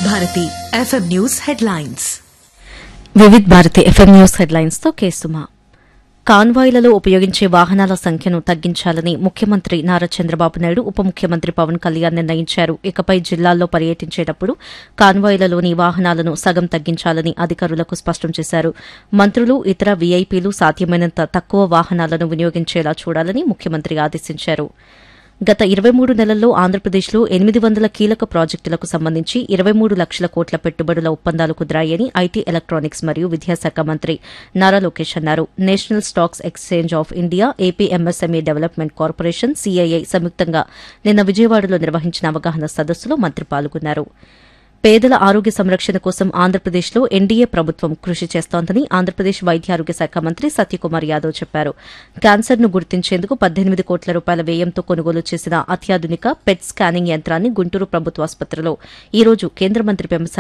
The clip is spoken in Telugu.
Bharati FM news headlines Vividh Bharati FM news headlines తో కేసుమా కాన్వాయ్లలో ఉపయోగించే వాహనాల సంఖ్యను తగ్గించాలని ముఖ్యమంత్రి నారా చంద్రబాబు నాయుడు ఉప ముఖ్యమంత్రి పవన్ కళ్యాణ్ నిర్ణయించారు ఇకపై జిల్లాల్లో పర్యటించేటప్పుడు కాన్వాయ్లలోని వాహనాలను సగం తగ్గించాలని అధికారులకు స్పష్టం చేశారు మంత్రులు ఇతర వీఐపీలు సాధ్యమైనంత తక్కువ వాహనాలను వినియోగించేలా చూడాలని ముఖ్యమంత్రి ఆదేశించారు గత ఇరవై మూడు నెలల్లో ఆంధ్రప్రదేశ్లో ఎనిమిది వందల కీలక ప్రాజెక్టులకు సంబంధించి ఇరవై మూడు లక్షల కోట్ల పెట్టుబడుల ఒప్పందాలు కుదిరాయని ఐటీ ఎలక్ట్రానిక్స్ మరియు విద్యాశాఖ మంత్రి నారా లోకేష్ అన్నారు national stocks exchange of India AP MSME development corporation CII సంయుక్తంగా నిన్న విజయవాడలో నిర్వహించిన అవగాహన సదస్సులో మంత్రి పాల్గొన్నారు పేదల ఆరోగ్య సంరక్షణ కోసం ఆంధ్రప్రదేశ్లో ఎన్డీఏ ప్రభుత్వం కృషి చేస్తోందని ఆంధ్రప్రదేశ్ వైద్య ఆరోగ్య శాఖ మంత్రి సత్యకుమార్ యాదవ్ చెప్పారు క్యాన్సర్ను గుర్తించేందుకు పద్దెనిమిది కోట్ల రూపాయల వ్యయంతో కొనుగోలు చేసిన అత్యాధునిక పెట్ స్కానింగ్ యంత్రాన్ని గుంటూరు ప్రభుత్వ ఆసుపత్రిలో ఈ రోజు కేంద్ర మంత్రి పెంసాని